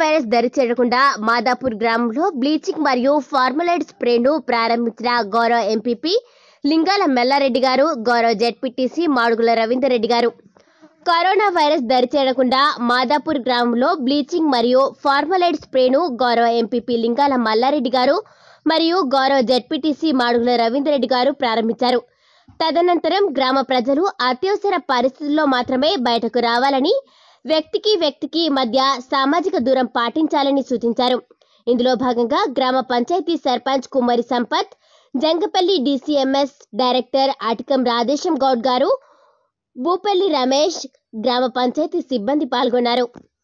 virus దరి చేరకుండా మాదాపూర్ గ్రామంలో బ్లీచింగ్ మరియు ఫార్మలైడ్ స్ప్రేను ప్రారంభించిన గౌరవ ఎంపీపీ లింగాల మెల్లారెడ్డి గారు గౌరవ జెడ్పీటీసీ మాడుగుల రవీందర్ రెడ్డి గారు కరోనా వైరస్ దరి చేరకుండా మాదాపూర్ గ్రామంలో బ్లీచింగ్ మరియు ఫార్మలైడ్ స్ప్రేను గౌరవ ఎంపీపీ లింగాల మల్లారెడ్డి గారు మరియు గౌరవ జెడ్పీటీసీ మాడుగుల రవీందర్ రెడ్డి గారు ప్రారంభించారు తదనంతరం గ్రామ ప్రజలు అత్యవసర పరిస్థితుల్లో మాత్రమే బయటకు రావాలని వ్యక్తికి వ్యక్తికి మధ్య సామాజిక దూరం పాటించాలని సూచించారు ఇందులో భాగంగా గ్రామ పంచాయతీ సర్పంచ్ కుమ్మరి సంపత్ జంగపల్లి డీసీఎంఎస్ డైరెక్టర్ అటికం రాధేశం గౌడ్ గారు భూపల్లి రమేష్ గ్రామ పంచాయతీ సిబ్బంది పాల్గొన్నారు